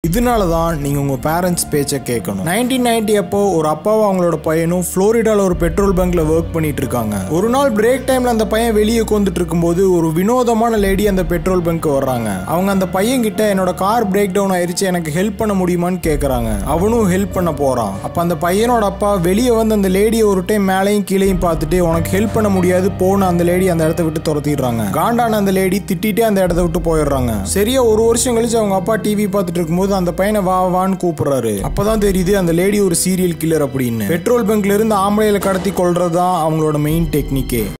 இதனால தான் நீங்கள் உங்கள் பேரண்ட்ஸ் பேச்சை கேட்கணும் நைன்டீன் நைன்டி அப்போ ஒரு அப்பாவும் அவங்களோட பையனும் ஃப்ளோரிடால ஒரு பெட்ரோல் பங்க்ல ஒர்க் பண்ணிட்டு இருக்காங்க ஒரு நாள் பிரேக் டைம்ல அந்த பையன் வெளியே உட்காந்துட்டு இருக்கும்போது ஒரு வினோதமான லேடி அந்த பெட்ரோல் பங்க் வர்றாங்க அவங்க அந்த பையன் கிட்ட என்னோட கார் பிரேக் டவுன் ஆயிருச்சு எனக்கு ஹெல்ப் பண்ண முடியுமான்னு கேட்குறாங்க அவனும் ஹெல்ப் பண்ண போறான் அப்போ அந்த பையனோட அப்பா வெளியே வந்து அந்த லேடியை ஒரு டைம் மேலேயும் கீழேயும் பார்த்துட்டு உனக்கு ஹெல்ப் பண்ண முடியாது போன அந்த லேடி அந்த இடத்த விட்டு துரத்திடுறாங்க காண்டான அந்த லேடி திட்டிட்டே அந்த இடத்த விட்டு போயிடுறாங்க சரியா ஒரு வருஷம் கழிச்சு அவங்க அப்பா டிவி பார்த்துட்டு இருக்கும்போது அந்த பையனை வா வான்னு கூப்பிடுறாரு அப்பதான் தெரியுது அந்த லேடி ஒரு சீரியல் கில்லர் அப்படின்னு பெட்ரோல் பங்க்ல இருந்து ஆம்பளையில கடத்தி கொள்றது தான் அவங்களோட மெயின் டெக்னிக்கே